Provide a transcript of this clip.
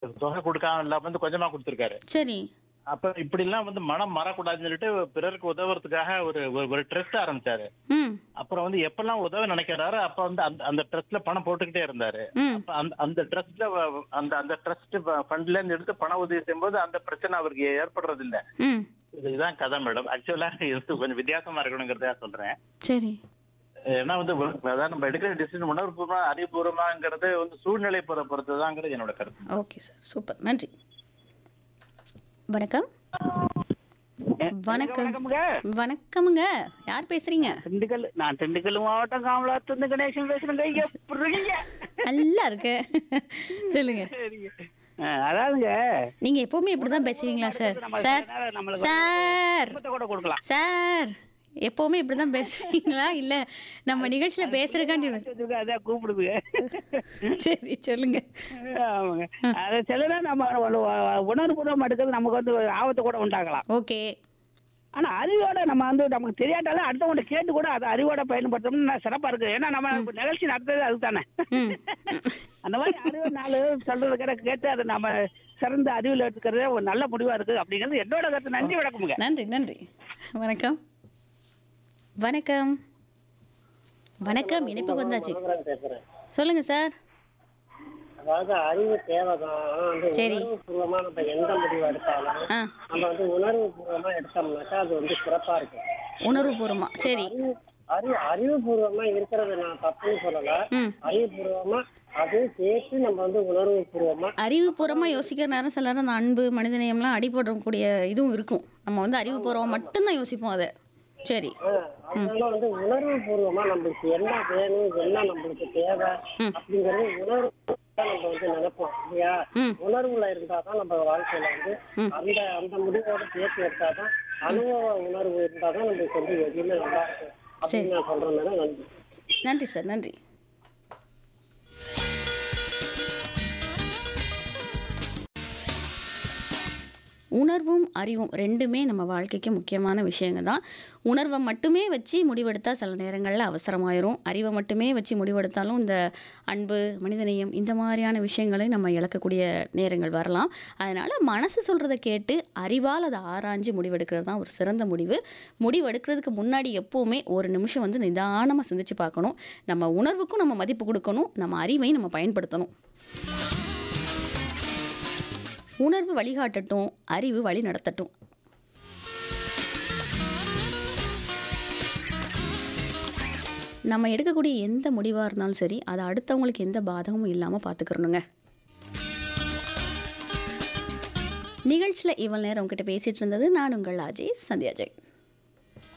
தொகை கொடுக்காம இல்லாம வந்து கொஞ்சமா கொடுத்திருக்காரு சரி அப்ப இப்படி எல்லாம் வந்து மனம் மாறக்கூடாதுன்னு சொல்லிட்டு பிறருக்கு உதவுறதுக்காக ஒரு ஒரு- ஒரு ட்ரஸ்ட் ஆரம்பிச்சாரு ம் அப்புறம் வந்து எப்பெல்லாம் உதவ நினைக்கிறாரோ அப்ப வந்து அந்த அந்த ட்ரஸ்ட்ல பணம் போட்டுக்கிட்டே இருந்தாரு ம் அப்ப அந்த அந்த ட்ரஸ்ட்ல அந்த அந்த ட்ரஸ்ட் ஃபண்ட்ல இருந்து எடுத்து பண உதவி செய்யும்போது அந்த பிரச்சனை அவருக்கு ஏற்படுறது இல்ல ம் இதுதான் கதை மேடம் ஆக்சுவலா இது கொஞ்சம் வித்தியாசமா இருக்கணுங்கிறதா சொல்றேன் சரி ஏன்னா வந்து அதான் நம்ம எடுக்கிற டிசிஷன் உணர்வுபூர்வமா அறிவுபூர்வமாங்கிறது வந்து சூழ்நிலை பொற பொறுத்ததாங்கிறது என்னோட கருத்து ஓகே சார் சூப்பர் நன்றி வணக்கம் வணக்கம் வணக்கம்ங்க வணக்கமுங்க யார் பேசுறீங்க திண்டுக்கல் நான் திண்டுக்கல் மாவட்டம் காமலாத்துந்து கணேசன் பேசுறேங்க எப்படி இருக்கீங்க நல்லா இருக்கு சொல்லுங்க சரிங்க. ஆ, அதாவதுங்க நீங்க எப்பவுமே இப்படிதான் பேசுவீங்களா சார் நம்ம சார் சில நேரம் நம்மளுக்கு சார் குடும்பத்தை கூட கொடுக்கலாம் சார் எப்பவுமே இப்படிதான் பேசுவீங்களா இல்ல நம்ம நிகழ்ச்சியில பேசுறதுக்காண்டி இதுக்கு அதான் கூப்பிடுதுங்க சரி சொல்லுங்க ஆமாங்க அது சில நேரம் நம்ம உணர்வுபூர்வம் எடுக்கிறது நமக்கு வந்து ஆபத்தை கூட உண்டாகலாம் ஓகே ஆனா அறிவோட நம்ம வந்து நமக்கு தெரியாட்டாலும் அடுத்தவங்க கேட்டு கூட அதை அறிவோட பயன்படுத்தணும்னு சிறப்பா இருக்கு ஏன்னா நம்ம நிகழ்ச்சி நடத்துறது அதுதானே ம் அந்த மாதிரி அறிவு நாலு சொல்றது கிட்ட கேட்டு அதை நம்ம சிறந்த அறிவில் எடுத்துக்கிறதே ஒரு நல்ல முடிவா இருக்கு அப்படிங்கிறது என்னோட கருத்து நன்றி வணக்கமுங்க நன்றி நன்றி வணக்கம் வணக்கம் வணக்கம் இணைப்புக்கு வந்தாச்சு பேசுறேன் சொல்லுங்க சார் அதாவது அறிவு தேவைதான் ஆனா வந்து சரி. உணர்வு பூர்வமா நம்ம எந்த முடிவு எடுத்தாலும் ஆ நம்ம வந்து உணர்வு பூர்வமா எடுத்தோம்னாக்கா அது வந்து சிறப்பா இருக்கும் உணர்வுபூர்வமா சரி அறிவு அறிவு அறிவுபூர்வமா இருக்கிறது நான் தப்புன்னு சொல்லல ம் அறிவுபூர்வமா அது சேர்த்து நம்ம வந்து உணர்வு பூர்வமா அறிவுபூர்வமா யோசிக்கிற நேரம் சில நேரம் அந்த அன்பு மனிதநேயம்லாம் அடிபடக்கூடிய இதுவும் இருக்கும் நம்ம வந்து அறிவுபூர்வம் மட்டும்தான் யோசிப்போம் அதை சரி அதனால வந்து உணர்வு பூர்வமா நம்மளுக்கு என்ன வேணும் என்ன நம்மளுக்கு தேவை ம். அப்படிங்கறது உணர்வு தான் நம்ம வந்து நினைப்போம் இல்லையா ம் உணர்வுல இருந்தாதான் நம்ம வாழ்க்கையில வந்து ம். அந்த அந்த முடிவோட சேர்த்து எடுத்தாதான் அனுபவ உணர்வு இருந்தாதான் நம்மளுக்கு வந்து எதுவுமே நல்லா இருக்கும் அப்படின்னு நான் சொல்றேன் நன்றி நன்றி சார் நன்றி உணர்வும் அறிவும் ரெண்டுமே நம்ம வாழ்க்கைக்கு முக்கியமான விஷயங்க தான் உணர்வை மட்டுமே வச்சு முடிவெடுத்தால் சில நேரங்களில் அவசரமாயிரும் அறிவை மட்டுமே வச்சு முடிவெடுத்தாலும் இந்த அன்பு மனிதநேயம் இந்த மாதிரியான விஷயங்களை நம்ம இழக்கக்கூடிய நேரங்கள் வரலாம் அதனால் மனசு சொல்கிறத கேட்டு அறிவால் அதை ஆராய்ஞ்சு முடிவெடுக்கிறது தான் ஒரு சிறந்த முடிவு முடிவெடுக்கிறதுக்கு முன்னாடி எப்போவுமே ஒரு நிமிஷம் வந்து நிதானமாக சிந்திச்சு பார்க்கணும் நம்ம உணர்வுக்கும் நம்ம மதிப்பு கொடுக்கணும் நம்ம அறிவையும் நம்ம பயன்படுத்தணும் உணர்வு வழிகாட்டட்டும் அறிவு வழி நடத்தட்டும் நம்ம எடுக்கக்கூடிய எந்த முடிவாக இருந்தாலும் சரி அதை அடுத்தவங்களுக்கு எந்த பாதகமும் இல்லாமல் பார்த்துக்கிறணுங்க நிகழ்ச்சியில் இவ்வளோ நேரம் உங்ககிட்ட பேசிகிட்டு இருந்தது நான் உங்கள் அஜய் சந்தியா ஜெய்